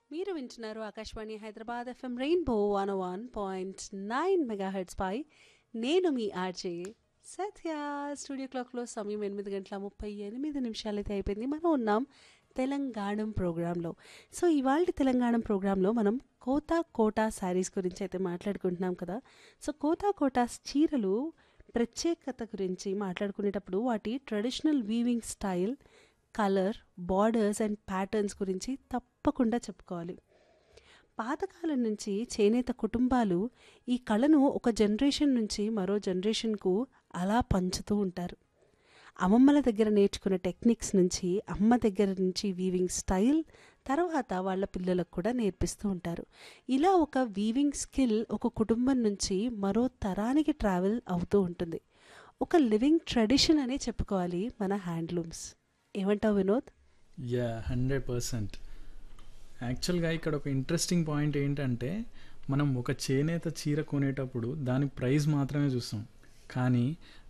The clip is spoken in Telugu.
మీరు వింటున్నారు Akashvani Hyderabad FM rainbow one one point nine megahertz పై నేను మీ ఆర్జే సత్య స్టూడియో క్లాక్లో సమయం ఎనిమిది గంటల ముప్పై ఎనిమిది నిమిషాలైతే అయిపోయింది మనం ఉన్నాం తెలంగాణం ప్రోగ్రాంలో సో ఇవాళ తెలంగాణ ప్రోగ్రాంలో మనం కోతా కోటా శారీస్ గురించి అయితే మాట్లాడుకుంటున్నాం కదా సో కోతా కోటాస్ చీరలు ప్రత్యేకత గురించి మాట్లాడుకునేటప్పుడు వాటి traditional weaving style colour borders and patterns గురించి తప్పకుండా చెప్పుకోవాలి పాతకాలం నుంచి చేనేత కుటుంబాలు ఈ కళను ఒక జనరేషన్ నుంచి మరో జనరేషన్కు అలా పంచుతూ ఉంటారు అమ్మమ్మల దగ్గర నేర్చుకున్న టెక్నిక్స్ నుంచి అమ్మ దగ్గర నుంచి వీవింగ్ స్టైల్ తర్వాత వాళ్ళ పిల్లలకు కూడా నేర్పిస్తూ ఉంటారు ఇలా ఒక వీవింగ్ స్కిల్ ఒక కుటుంబం నుంచి మరో తరానికి ట్రావెల్ అవుతూ ఉంటుంది ఒక లివింగ్ ట్రెడిషన్ అనే చెప్పుకోవాలి మన హ్యాండ్లూమ్స్ ఏమంటావు వినోద్ యా హండ్రెడ్ పర్సెంట్ యాక్చువల్గా ఇక్కడ ఒక ఇంట్రెస్టింగ్ పాయింట్ ఏంటంటే మనం ఒక చేనేత చీర కొనేటప్పుడు దాని ప్రైస్ మాత్రమే చూస్తాం కానీ